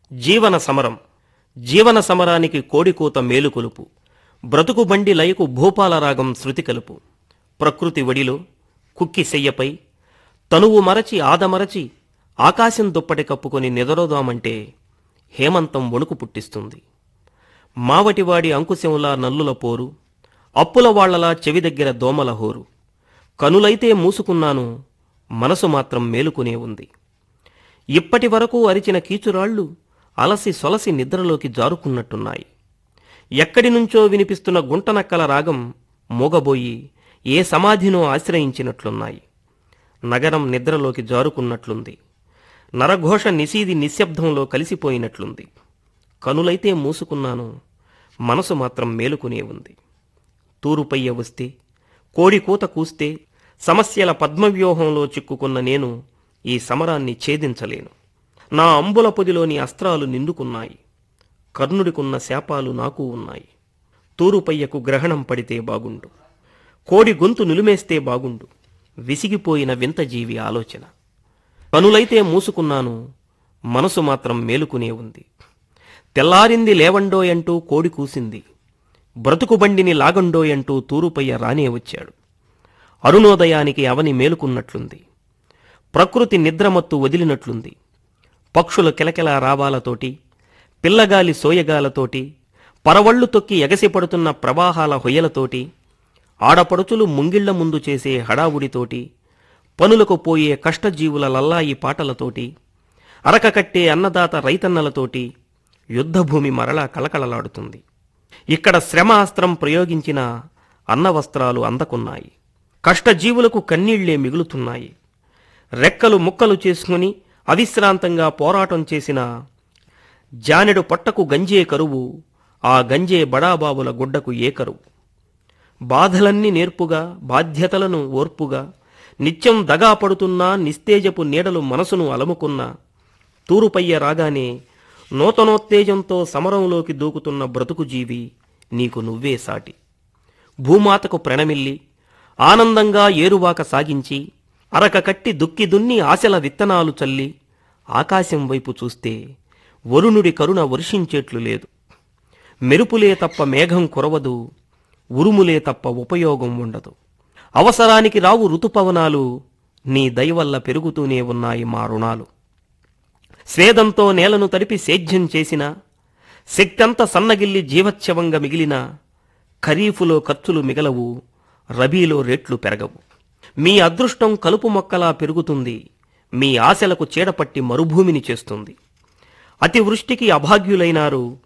జీవన సమరం జీవన సమరానికి కోడికూత మేలుకొలుపు బ్రతుకు బండి లయకు భూపాల రాగం శృతి కలుపు ప్రకృతి వడిలో కుక్కి సెయ్యపై తనువు మరచి ఆదమరచి ఆకాశం దుప్పటి కప్పుకొని నిదరోదామంటే హేమంతం వణుకు పుట్టిస్తుంది మావటివాడి అంకుశంలా నల్లుల పోరు అప్పుల వాళ్లలా చెవి దగ్గర దోమల హోరు కనులైతే మూసుకున్నాను మనసు మాత్రం మేలుకునే ఉంది ఇప్పటి వరకు అరిచిన కీచురాళ్లు అలసి సొలసి నిద్రలోకి జారుకున్నట్టున్నాయి ఎక్కడి నుంచో వినిపిస్తున్న గుంటనక్కల రాగం మూగబోయి ఏ సమాధినో ఆశ్రయించినట్లున్నాయి నగరం నిద్రలోకి జారుకున్నట్లుంది నరఘోష నిశీది నిశ్శబ్దంలో కలిసిపోయినట్లుంది కనులైతే మూసుకున్నాను మనసు మాత్రం మేలుకునే ఉంది తూరుపయ్య వస్తే కోడి కూత కూస్తే సమస్యల పద్మవ్యూహంలో చిక్కుకున్న నేను ఈ సమరాన్ని ఛేదించలేను నా అంబుల పొదిలోని అస్త్రాలు నిండుకున్నాయి కర్ణుడికున్న శాపాలు నాకు ఉన్నాయి తూరుపయ్యకు గ్రహణం పడితే బాగుండు కోడి గొంతు నిలుమేస్తే బాగుండు విసిగిపోయిన వింత జీవి ఆలోచన కనులైతే మూసుకున్నాను మనసు మాత్రం మేలుకునే ఉంది తెల్లారింది లేవండోయంటూ కోడి కూసింది బ్రతుకు బండిని లాగండోయంటూ తూరుపయ్య రానే వచ్చాడు అరుణోదయానికి అవని మేలుకున్నట్లుంది ప్రకృతి నిద్రమత్తు వదిలినట్లుంది పక్షుల కిలకిల రావాలతోటి పిల్లగాలి సోయగాలతోటి పరవళ్ళు తొక్కి ఎగసిపడుతున్న ప్రవాహాల హొయ్యలతోటి ఆడపడుచులు ముంగిళ్ల ముందు చేసే హడావుడితోటి పనులకు పోయే కష్టజీవుల లల్లాయి పాటలతోటి అరక కట్టే అన్నదాత రైతన్నలతోటి యుద్ధభూమి మరలా కలకలలాడుతుంది ఇక్కడ శ్రమ అస్త్రం ప్రయోగించిన అన్నవస్త్రాలు అందకున్నాయి కష్టజీవులకు కన్నీళ్లే మిగులుతున్నాయి రెక్కలు ముక్కలు చేసుకుని అవిశ్రాంతంగా పోరాటం చేసిన జానెడు పొట్టకు గంజే కరువు ఆ గంజే బడాబాబుల గుడ్డకు ఏ కరువు బాధలన్నీ నేర్పుగా బాధ్యతలను ఓర్పుగా నిత్యం దగా పడుతున్నా నిస్తేజపు నీడలు మనసును అలముకున్నా తూరుపయ్య రాగానే నూతనోత్తేజంతో సమరంలోకి దూకుతున్న బ్రతుకు జీవి నీకు నువ్వే సాటి భూమాతకు ప్రణమిల్లి ఆనందంగా ఏరువాక సాగించి అరక కట్టి దుక్కి దున్ని ఆశల విత్తనాలు చల్లి ఆకాశం వైపు చూస్తే వరుణుడి కరుణ వర్షించేట్లు లేదు మెరుపులే తప్ప మేఘం కురవదు ఉరుములే తప్ప ఉపయోగం ఉండదు అవసరానికి రావు ఋతుపవనాలు నీ దయవల్ల పెరుగుతూనే ఉన్నాయి మా రుణాలు స్వేదంతో నేలను తడిపి సేద్యం చేసిన శక్తంత సన్నగిల్లి జీవచ్ఛవంగా మిగిలిన ఖరీఫులో ఖర్చులు మిగలవు రబీలో రేట్లు పెరగవు మీ అదృష్టం కలుపు మొక్కలా పెరుగుతుంది మీ ఆశలకు చీడపట్టి మరుభూమిని చేస్తుంది అతివృష్టికి అభాగ్యులైనారు